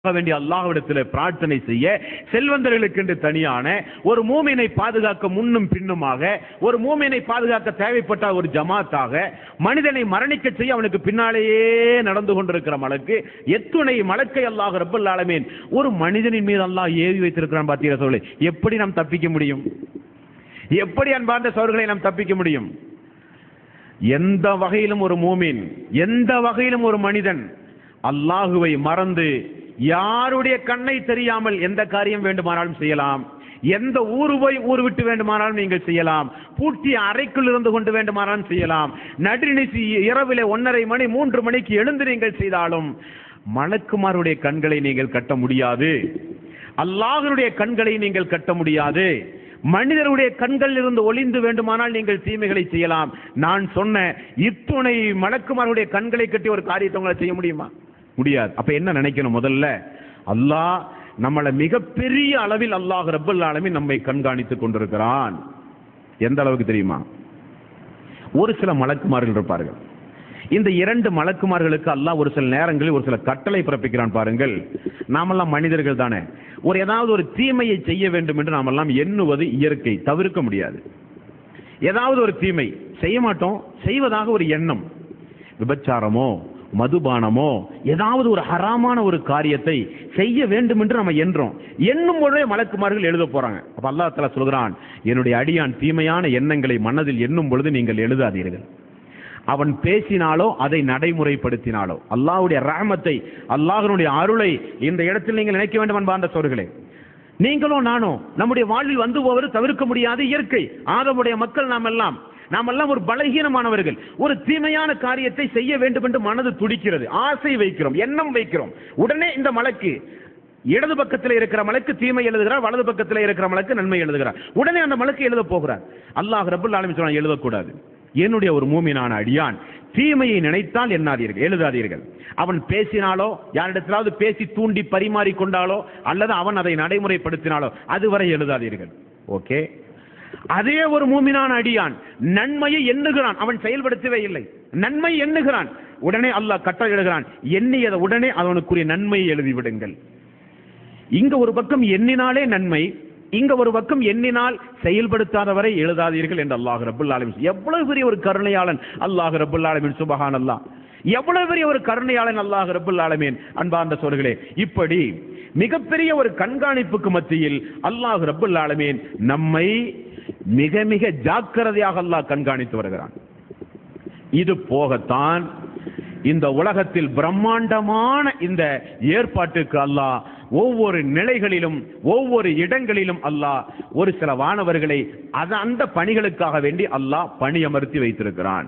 வேண்டிய அல்லாஹ்விடத்தில் பிரார்த்தனை செய்ய செல்வந்தர்களுக்கென்று தனியான ஒரு மூமினை பாதுகாக்க முன்னும் பின்னுமாக ஒரு மூமினை பாதுகாக்க தேவைப்பட்ட ஒரு ஜமாத்தாக மனிதனை மரணிக்க செய்ய அவனுக்கு பின்னாலேயே நடந்து கொண்டிருக்கிற மலக்கு எத்துணை மலக்கை அல்லாஹ் ரப்பல் ஆலமீன் ஒரு மனிதனின் மீது அல்லாஹ் ஏவி வைத்திருக்கிறான் பார்த்தீங்களா சொல்லி எப்படி நாம் தப்பிக்க முடியும் எப்படி அன்பார்ந்த சோர்களை நாம் தப்பிக்க முடியும் எந்த வகையிலும் ஒரு மூமின் எந்த வகையிலும் ஒரு மனிதன் அல்லாஹுவை மறந்து யாருடைய கண்ணை தெரியாமல் எந்த காரியம் வேண்டுமானாலும் செய்யலாம் எந்த ஊரு போய் ஊர் விட்டு வேண்டுமானாலும் நீங்கள் செய்யலாம் பூட்டிய அறைக்குள் இருந்து கொண்டு வேண்டுமானாலும் செய்யலாம் நடுநிசி இரவிலே ஒன்றரை மணி மூன்று மணிக்கு எழுந்து நீங்கள் செய்தாலும் மலக்குமாருடைய கண்களை நீங்கள் கட்ட முடியாது அல்லாஹனுடைய கண்களை நீங்கள் கட்ட முடியாது மனிதருடைய கண்களில் இருந்து ஒளிந்து வேண்டுமானால் நீங்கள் தீமைகளை செய்யலாம் நான் சொன்ன இத்துணை மலக்குமாருடைய கண்களை கட்டி ஒரு காரியத்தை உங்களை செய்ய முடியுமா முடியாது அப்ப என்ன நினைக்கணும் முதல்ல அல்லாஹ் நம்மளை மிகப்பெரிய அளவில் அல்லாஹ் ரப்பல் ஆலமீன் நம்மை கண்காணித்துக் கொண்டிருக்கிறான் எந்த அளவுக்கு தெரியுமா ஒரு சில மலக்குமார்கள் இருப்பார்கள் இந்த இரண்டு மலக்குமார்களுக்கு அல்லாஹ் ஒரு சில நேரங்களில் ஒரு சில கட்டளை பிறப்பிக்கிறான் பாருங்கள் நாமெல்லாம் மனிதர்கள் தானே ஒரு ஏதாவது ஒரு தீமையை செய்ய வேண்டும் என்று நாமெல்லாம் எண்ணுவது இயற்கை தவிர்க்க முடியாது ஏதாவது ஒரு தீமை செய்ய மாட்டோம் செய்வதாக ஒரு எண்ணம் விபச்சாரமோ மதுபானமோ ஏதாவது ஒரு ஹராமான ஒரு காரியத்தை செய்ய வேண்டும் என்று நம்ம எண்றோம் எண்ணும் பொழுதே மலக்குமார்கள் எழுத போறாங்க அப்ப அல்லாஹ் தஆலா சொல்கிறான் என்னுடைய அடியான் தீமையான எண்ணங்களை மனதில் எண்ணும் பொழுது நீங்கள் எழுதாதீர்கள் அவன் பேசினாலோ அதை நடைமுறைப்படுத்தினாலோ அல்லாஹ்வுடைய ரஹமத்தை அல்லாஹ்வுடைய அருளை இந்த இடத்தில் நீங்கள் நினைக்க வேண்டும் அன்பார்ந்த சோர்களே நீங்களும் நானும் நம்முடைய வாழ்வில் வந்து போவது தவிர்க்க முடியாத இயற்கை ஆதமுடைய மக்கள் நாம் எல்லாம் நாம் எல்லாம் ஒரு பலகீனமானவர்கள் ஒரு தீமையான காரியத்தை செய்ய வேண்டும் என்று மனது துடிக்கிறது ஆசை வைக்கிறோம் எண்ணம் வைக்கிறோம் உடனே இந்த மலைக்கு இடது பக்கத்தில் இருக்கிற மலைக்கு தீமை எழுதுகிறார் வலது பக்கத்தில் இருக்கிற மலைக்கு நன்மை எழுதுகிறார் உடனே அந்த மலைக்கு எழுத போகிறார் அல்லாஹ் ரபுல் ஆலமீன் சொன்னா எழுதக்கூடாது என்னுடைய ஒரு மூமினான அடியான் தீமையை நினைத்தால் எண்ணாதீர்கள் எழுதாதீர்கள் அவன் பேசினாலோ யாரிடத்திலாவது பேசி தூண்டி பரிமாறி கொண்டாலோ அல்லது அவன் அதை நடைமுறைப்படுத்தினாலோ அதுவரை எழுதாதீர்கள் ஓகே அதே ஒரு மூமினான அடியான் நன்மையை எண்ணுகிறான் அவன் செயல்படுத்தவே இல்லை நன்மை எண்ணுகிறான் உடனே அல்லாஹ் கட்டளை எழுகிறான் எண்ணியதை உடனே அவனுக்குரிய நன்மையை எழுதி விடுங்கள் இங்க ஒரு பக்கம் எண்ணினாலே நன்மை இங்க ஒரு பக்கம் எண்ணினால் செயல்படுத்தாதவரை எழுதாதீர்கள் என்று அல்லாஹ் ரபுல் ஆலமின் எவ்வளவு பெரிய ஒரு கருணையாளன் அல்லாஹ் ரபுல் ஆலமின் சுபஹான் அல்லாஹ் எவ்வளவு பெரிய ஒரு கருணையாளன் அல்லாஹ் ரபுல் ஆலமீன் அன்பார்ந்த சோர்களே இப்படி மிகப்பெரிய ஒரு கண்காணிப்புக்கு மத்தியில் அல்லாஹ் ரபுல் ஆலமீன் நம்மை மிக மிக ஜாக்கிரதையாக அல்லாஹ் கண்காணித்து வருகிறான் இது போகத்தான் இந்த உலகத்தில் பிரம்மாண்டமான இந்த ஏற்பாட்டுக்கு அல்லாஹ் ஒவ்வொரு நிலைகளிலும் ஒவ்வொரு இடங்களிலும் அல்லாஹ் ஒரு சில வானவர்களை அது அந்த பணிகளுக்காக வேண்டி அல்லாஹ் பணியமர்த்தி வைத்திருக்கிறான்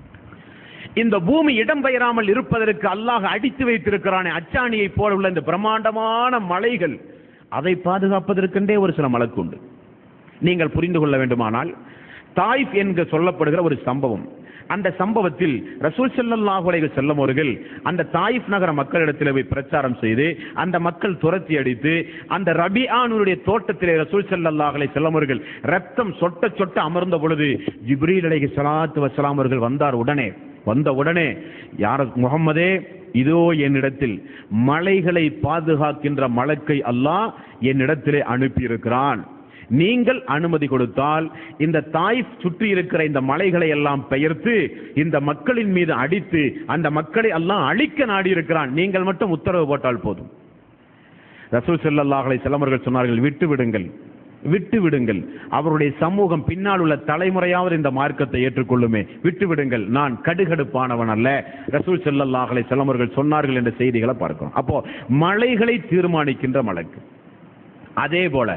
இந்த பூமி இடம்பெயராமல் இருப்பதற்கு அல்லாஹ் அடித்து வைத்திருக்கிறானே அச்சாணியை போல உள்ள இந்த பிரம்மாண்டமான மலைகள் அதை பாதுகாப்பதற்கென்றே ஒரு சில மலக்கு உண்டு நீங்கள் புரிந்து கொள்ள வேண்டுமானால் தாய்ப் என்க சொல்லப்படுகிற ஒரு சம்பவம் அந்த சம்பவத்தில் ரசூல் ஸல்லல்லாஹு அலைஹி வஸல்லம் அவர்கள் அந்த தாயிஃப் நகர மக்களிடத்தில் போய் பிரச்சாரம் செய்து அந்த மக்கள் துரத்தி அடித்து அந்த ரபிஆனுடைய தோட்டத்திலே ரசூல் ஸல்லல்லாஹு அலைஹி வஸல்லம் அவர்கள் ரத்தம் சொட்ட சொட்ட அமர்ந்த பொழுது ஜிப்ரீல் அலைஹி ஸலாத்து வஸலாம் அவர்கள் வந்தார் உடனே வந்த உடனே யார் முகம்மதே இதோ என்னிடத்தில் மலைகளை பாதுகாக்கின்ற மலக்கை அல்லாஹ் என்னிடத்திலே அனுப்பியிருக்கிறான் நீங்கள் அனுமதி கொடுத்தால் இந்த தாய் சுற்றி இருக்கிற இந்த மலைகளை எல்லாம் பெயர்த்து இந்த மக்களின் மீது அடித்து அந்த மக்களை எல்லாம் அழிக்க நாடி இருக்கிறான் நீங்கள் மட்டும் உத்தரவு போட்டால் போதும் ரசூல் செல்லல்லாஹலை செல்லமர்கள் சொன்னார்கள் விட்டு விடுங்கள் விட்டு விடுங்கள் அவருடைய சமூகம் பின்னால் உள்ள தலைமுறையாவது இந்த மார்க்கத்தை ஏற்றுக்கொள்ளுமே விட்டு விடுங்கள் நான் கடுகடுப்பானவன் அல்ல ரசூல் செல்லல்லாஹலை செல்லமர்கள் சொன்னார்கள் என்ற செய்திகளை பார்க்கிறோம் அப்போ மலைகளை தீர்மானிக்கின்ற மலக்கு அதே போல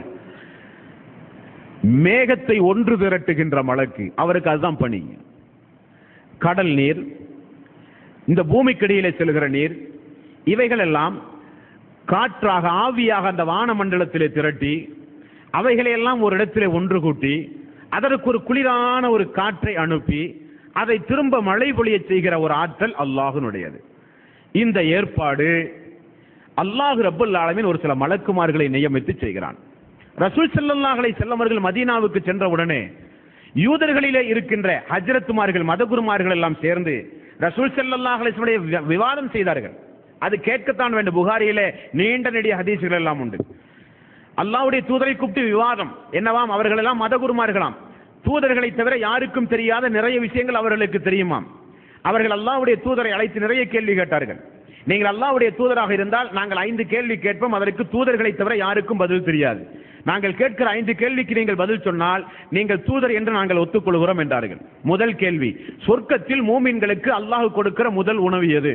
மேகத்தை ஒன்று திரட்டுகின்ற மலக்கு அவருக்கு அதுதான் பணி கடல் நீர் இந்த பூமிக்கடியிலே செல்கிற நீர் இவைகள் எல்லாம் காற்றாக ஆவியாக அந்த வானமண்டலத்திலே திரட்டி அவைகளை எல்லாம் ஒரு இடத்திலே ஒன்று கூட்டி அதற்கு ஒரு குளிரான ஒரு காற்றை அனுப்பி அதை திரும்ப மழை பொழிய செய்கிற ஒரு ஆற்றல் அல்லாஹினுடையது இந்த ஏற்பாடு அல்லாஹு ரப்புல் ஆலமீன் ஒரு சில மலக்குமார்களை நியமித்து செய்கிறான் ரசூல் செல்லல்லாஹலை செல்லவர்கள் மதீனாவுக்கு சென்ற உடனே யூதர்களிலே இருக்கின்ற ஹஜ்ரத்துமார்கள் மதகுருமார்கள் எல்லாம் சேர்ந்து ரசூல் செல்லல்லாஹலை விவாதம் செய்தார்கள் அது கேட்கத்தான் வேண்டும் புகாரியிலே நீண்ட நெடிய ஹதீசுகள் எல்லாம் உண்டு அல்லாஹ்வுடைய தூதரை கூப்பிட்டு விவாதம் என்னவாம் அவர்கள் எல்லாம் மதகுருமார்களாம் தூதர்களை தவிர யாருக்கும் தெரியாத நிறைய விஷயங்கள் அவர்களுக்கு தெரியுமாம் அவர்கள் அல்லாஹ்வுடைய தூதரை அழைத்து நிறைய கேள்வி கேட்டார்கள் நீங்கள் அல்லாஹ்வுடைய தூதராக இருந்தால் நாங்கள் ஐந்து கேள்வி கேட்போம் அதற்கு தூதர்களை தவிர யாருக்கும் பதில் தெரியாது நாங்கள் கேட்கிற ஐந்து கேள்விக்கு நீங்கள் பதில் சொன்னால் நீங்கள் தூதர் என்று நாங்கள் ஒத்துக்கொள்கிறோம் என்றார்கள் முதல் கேள்வி சொர்க்கத்தில் மூமின்களுக்கு அல்லாஹ் கொடுக்கிற முதல் உணவு எது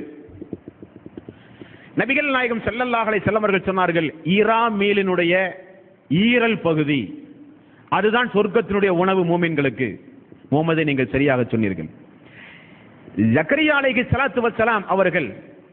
நபிகள் நாயகம் ஸல்லல்லாஹு அலைஹி வஸல்லம் அவர்கள் சொன்னார்கள் ஈரா மீலினுடைய ஈரல் பகுதி அதுதான் சொர்க்கத்தினுடைய உணவு மூமின்களுக்கு முகமதை நீங்கள் சரியாக சொன்னீர்கள் ஜக்கரியா அலைஹி ஸலாத்து வஸ்ஸலாம் அவர்கள்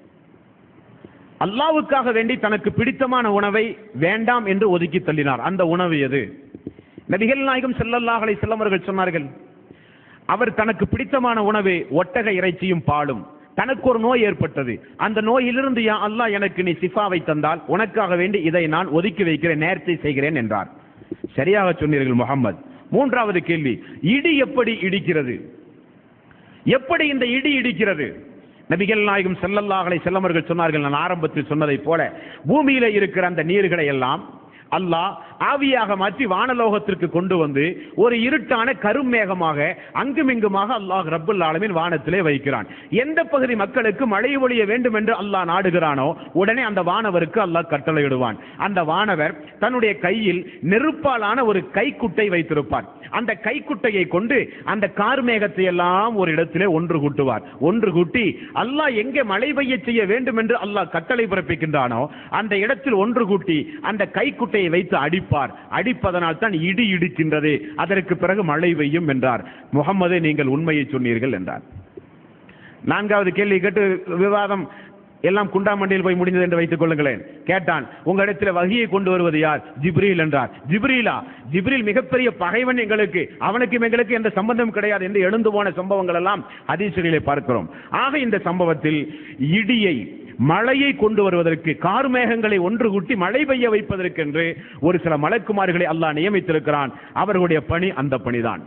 அல்லாவுக்காக வேண்டி தனக்கு பிடித்தமான உணவை வேண்டாம் என்று ஒதுக்கி தள்ளினார் அந்த உணவு எது நபிகள் நாயகம் ஸல்லல்லாஹு அலைஹி வஸல்லம் அவர்கள் சொன்னார்கள் அவர் தனக்கு பிடித்தமான உணவு ஒட்டக இறைச்சியும் பாலும் தனக்கு ஒரு நோய் ஏற்பட்டது அந்த நோயிலிருந்து யா அல்லாஹ் எனக்கு நீ சிஃபாவை தந்தால் உனக்காக வேண்டி இதை நான் ஒதுக்கி வைக்கிறேன் நேர்த்தி செய்கிறேன் என்றார் சரியாக சொன்னீர்கள் முகமது மூன்றாவது கேள்வி இடி எப்படி இடிக்கிறது எப்படி இந்த இடி இடிக்கிறது நபிகள் நாயகம் ஸல்லல்லாஹு அலைஹி வஸல்லம் அவர்கள் சொன்னார்கள் நான் ஆரம்பத்தில் சொன்னதைப் போல பூமியில இருக்கிற அந்த நீர்களை எல்லாம் அல்லாஹ் ஆவியாக மாற்றி வானலோகத்திற்கு கொண்டு வந்து ஒரு இருட்டான கருமேகமாக அங்குமிங்குமாக அல்லாஹ் ரப்புல் ஆலமீன் வானத்திலே வைக்கிறான் எந்த பகுதி மக்களுக்கு மழை ஒழிய வேண்டும் என்று அல்லாஹ் நாடுகிறானோ உடனே அந்த வானவருக்கு அல்லாஹ் கட்டளையிடுவான் அந்த வானவர் தன்னுடைய கையில் நெருப்பாலான ஒரு கைக்குட்டை வைத்திருப்பார் அந்த கைக்குட்டையை கொண்டு அந்த கார்மேகத்தை எல்லாம் ஒரு இடத்திலே ஒன்று கூட்டுவார் ஒன்று கூட்டி அல்லாஹ் எங்கே மழை பெய்ய செய்ய வேண்டும் என்று அல்லாஹ் கட்டளை பிறப்பிக்கின்றானோ அந்த இடத்தில் ஒன்று கூட்டி அந்த கைக்குட்டையை வைத்து அடிப்பார் அடிப்பதனால் தான் இடி இடிக்கின்றது அதற்கு பிறகு மழை பெய்யும் என்றார் முகம்மதே நீங்கள் உண்மையை சொன்னீர்கள் என்றார் நான்காவது கேள்வி கேட்டு விவாதம் எல்லாம் குண்டாமண்டியில் போய் முடிந்தது என்று வைத்துக் கொள்ளுங்களேன் கேட்டான் உங்க இடத்துல வகியை கொண்டு வருவது யார் ஜிப்ரீல் என்றார் ஜிப்ரீலா ஜிப்ரீல் மிகப்பெரிய பகைவன் எங்களுக்கு அவனுக்கும் எங்களுக்கு எந்த சம்பந்தம் கிடையாது என்று எழுந்து போன சம்பவங்கள் எல்லாம் ஹதீசுகளிலே பார்க்கிறோம் ஆக இந்த சம்பவத்தில் இடியை மழையை கொண்டு வருவதற்கு கார்மேகங்களை ஒன்று கூட்டி மழை பெய்ய வைப்பதற்கென்று ஒரு சில மலக்குமார்களை அல்லாஹ் நியமித்திருக்கிறான் அவர்களுடைய பணி அந்த பணிதான்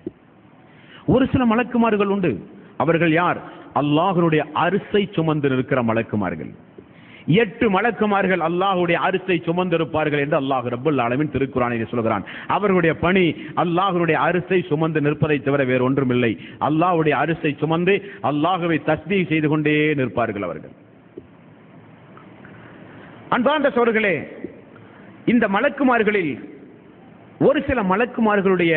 ஒரு சில மலக்குமார்கள் உண்டு அவர்கள் யார் அல்லாஹ்வுடைய அரிசை சுமந்து இருக்கிற மலக்குமார்கள் எட்டு மலக்குமார்கள் அல்லாஹ்வுடைய அரிசை சுமந்திருப்பார்கள் என்று அல்லாஹ் ரப்பல் ஆலமீன் திருக்குறானில் சொல்கிறான் அவர்களுடைய பணி அல்லாஹ்வுடைய அரிசை சுமந்து நிற்பதை தவிர வேறு ஒன்றுமில்லை அல்லாஹ்வுடைய அரிசை சுமந்து அல்லாஹ்வை தஸ்பீஹ் செய்து கொண்டே நிற்பார்கள் அவர்கள் அன்பார்ந்த சோர்களே இந்த மலக்குமார்களில் ஒரு சில மலக்குமார்களுடைய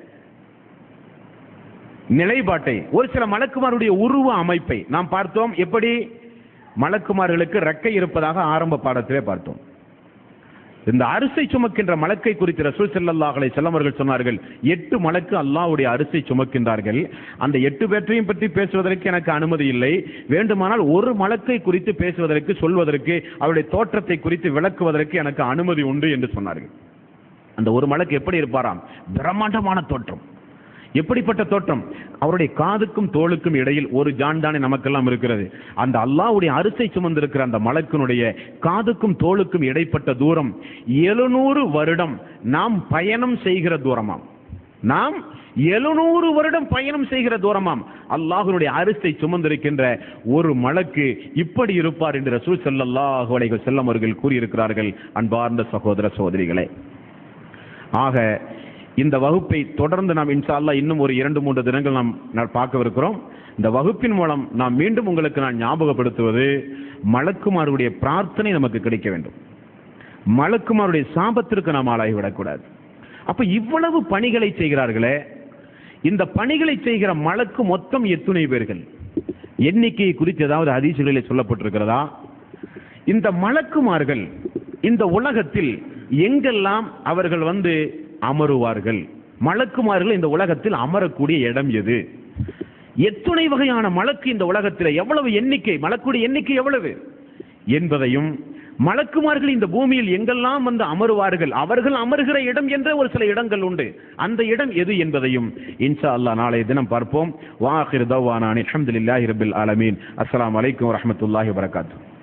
நிலைப்பாட்டை ஒரு சில மலக்குமாருடைய உருவ அமைப்பை நாம் பார்த்தோம் எப்படி மலக்குமார்களுக்கு ரெக்கை இருப்பதாக ஆரம்ப பாடத்திலே பார்த்தோம் இந்த அரிசை சுமக்கின்ற மலக்கை குறித்து ரசூல் ஸல்லல்லாஹு அலைஹி வஸல்லம் அவர்கள் சொன்னார்கள் எட்டு மலக்கு அல்லாஹ்வுடைய அரிசை சுமக்கின்றார்கள் அந்த எட்டு பேற்றையும் பற்றி பேசுவதற்கு எனக்கு அனுமதி இல்லை வேண்டுமானால் ஒரு மலக்கை குறித்து பேசுவதற்கு சொல்வதற்கு அவருடைய தோற்றத்தை குறித்து விளக்குவதற்கு எனக்கு அனுமதி உண்டு என்று சொன்னார்கள் அந்த ஒரு மலக்கு எப்படி இருப்பாராம் பிரம்மாண்டமான தோற்றம் எப்படிப்பட்ட தோற்றம் அவருடைய காதுக்கும் தோளுக்கும் இடையில் ஒரு ஜான் தானே நமக்கெல்லாம் இருக்கிறது அந்த அல்லாஹ்வுடைய அரிசை சுமந்திருக்கிற அந்த மலக்கினுடைய காதுக்கும் தோளுக்கும் இடைப்பட்ட தூரம் எழுநூறு வருடம் நாம் பயணம் செய்கிற தூரமாம் நாம் எழுநூறு வருடம் பயணம் செய்கிற தூரமாம் அல்லாஹ்வுடைய அரிசை சுமந்திருக்கின்ற ஒரு மலக்கு இப்படி இருப்பார் என்று ரசூல் ஸல்லல்லாஹு அலைஹி வஸல்லம் அவர்கள் கூறியிருக்கிறார்கள் அன்பார்ந்த சகோதர சகோதரிகளே ஆக இந்த வகுப்பை தொடர்ந்து நாம் இன்ஷா அல்லாஹ் இன்னும் ஒரு இரண்டு மூன்று தினங்கள் நாம் நாம் பார்க்கவிருக்கிறோம் இந்த வகுப்பின் மூலம் நாம் மீண்டும் உங்களுக்கு நான் ஞாபகப்படுத்துவது மலக்குமாருடைய பிரார்த்தனை நமக்கு கிடைக்க வேண்டும் மலக்குமாருடைய சாபத்திற்கு நாம் ஆளாகிவிடக்கூடாது அப்ப இவ்வளவு பணிகளை செய்கிறார்களே இந்த பணிகளை செய்கிற மலக்கு மொத்தம் எத்துணை பேர்கள் எண்ணிக்கையை குறித்து ஏதாவது ஹதீசுகளிலே சொல்லப்பட்டிருக்கிறதா இந்த மலக்குமார்கள் இந்த உலகத்தில் எங்கெல்லாம் அவர்கள் வந்து அமருவார்கள் மலக்குமார்கள் இந்த உலகத்தில் அமரக்கூடிய இடம் எது எத்துணை வகையான மலக்கு இந்த உலகத்தில் எவ்வளவு எண்ணிக்கை மலக்குடைய எண்ணிக்கை எவ்வளவு என்பதையும் மலக்குமார்கள் இந்த பூமியில் எங்கெல்லாம் வந்து அமருவார்கள் அவர்கள் அமருகிற இடம் என்ற ஒரு சில இடங்கள் உண்டு அந்த இடம் எது என்பதையும் இன்ஷா அல்லாஹ் நாளைய தினம் பார்ப்போம் வாஹிர் தவானான் அல்ஹம்துலில்லாஹி ரபில் ஆலமீன் அஸ்ஸலாமு அலைக்கும் வரஹ்மத்துல்லாஹி வபரகாத்துஹு